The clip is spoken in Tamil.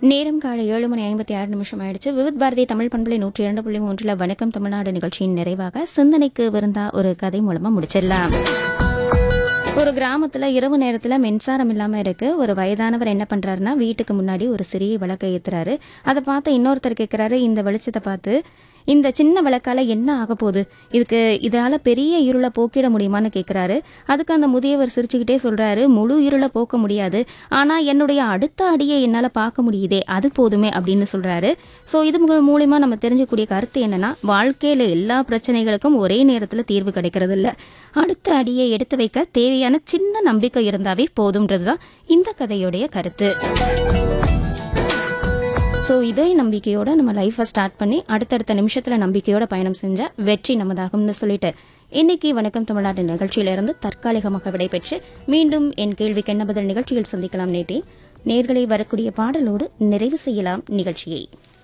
நேரம் காலை ஏழு மணி ஐம்பத்தி ஆறு நிமிஷம் ஆயிடுச்சு விவித் பாரதி தமிழ் பண்பலை நூற்றி இரண்டு புள்ளி மூன்றில் வணக்கம் தமிழ்நாடு நிகழ்ச்சியின் நிறைவாக சிந்தனைக்கு விருந்தா ஒரு கதை மூலமா முடிச்சிடலாம் ஒரு கிராமத்துல இரவு நேரத்துல மின்சாரம் இல்லாம இருக்கு ஒரு வயதானவர் என்ன பண்றாருன்னா வீட்டுக்கு முன்னாடி ஒரு சிறிய விளக்கை ஏத்துறாரு அதை பார்த்து இன்னொருத்தர் கேட்கிறாரு இந்த வெளிச்சத்தை பார்த்து இந்த சின்ன விளக்கால என்ன ஆக போகுது இதுக்கு இதால பெரிய இருளை போக்கிட முடியுமான்னு கேட்கிறாரு அதுக்கு அந்த முதியவர் சிரிச்சுக்கிட்டே சொல்றாரு முழு இருளை போக்க முடியாது ஆனா என்னுடைய அடுத்த அடியை என்னால பார்க்க முடியுதே அது போதுமே அப்படின்னு சொல்றாரு சோ இது மூ- மூலியமா நம்ம தெரிஞ்சக்கூடிய கருத்து என்னன்னா வாழ்க்கையில எல்லா பிரச்சனைகளுக்கும் ஒரே நேரத்துல தீர்வு கிடைக்கிறது இல்ல அடுத்த அடியை எடுத்து வைக்க தேவையான சின்ன நம்பிக்கை இருந்தாவே போதும்ன்றதுதான் இந்த கதையுடைய கருத்து ஸோ இதே நம்பிக்கையோட நம்ம லைஃப்பை ஸ்டார்ட் பண்ணி அடுத்தடுத்த நிமிஷத்துல நம்பிக்கையோட பயணம் செஞ்சா வெற்றி நமதாகும்னு சொல்லிட்டு இன்னைக்கு வணக்கம் தமிழ்நாடு நிகழ்ச்சியிலிருந்து தற்காலிகமாக விடைபெற்று மீண்டும் என் கேள்விக்கு என்ன பதில் நிகழ்ச்சியில் சந்திக்கலாம் நேட்டே நேர்களை வரக்கூடிய பாடலோடு நிறைவு செய்யலாம் நிகழ்ச்சியை